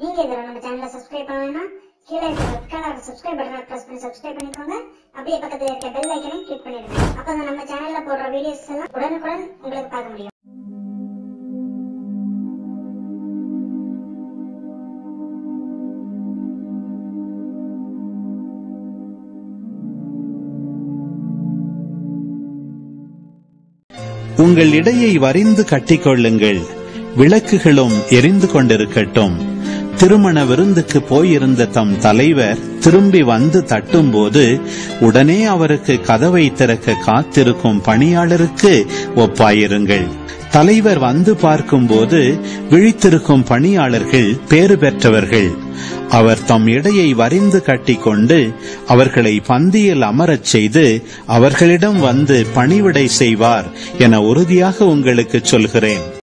நீங்க இதுல நம்ம சேனலை சப்ஸ்கிரைப் பண்ணணும்னா கீழே இருக்க ரெட் கலர் சப்ஸ்கிரைப் பட்டனை பிரஸ் பண்ணி சப்ஸ்கிரைப் பண்ணிக்கோங்க அப்படியே பக்கத்துல இருக்க பெல் ஐக்கனையும் கிளிக் பண்ணிடுங்க அப்பதான் நம்ம சேனல்ல போடுற வீடியோஸ் எல்லாம் உடனுக்குடன் உங்களுக்கு பார்க்க முடியும் உங்கள் இடையை வரிந்து கட்டிக்கொள்ளுங்கள் விளக்குகளும் எரிந்து கொண்டிருக்கட்டும் திருமண விருந்துக்கு போயிருந்த தம் தலைவர் திரும்பி வந்து தட்டும்போது உடனே அவருக்கு கதவை திறக்க காத்திருக்கும் பணியாளருக்கு ஒப்பாயிருங்கள் தலைவர் வந்து பார்க்கும்போது விழித்திருக்கும் பணியாளர்கள் பேறு பெற்றவர்கள் அவர் தம் இடையை வரிந்து கட்டிக்கொண்டு அவர்களை பந்தியில் அமரச் செய்து அவர்களிடம் வந்து பணிவிடை செய்வார் என உறுதியாக உங்களுக்கு சொல்கிறேன்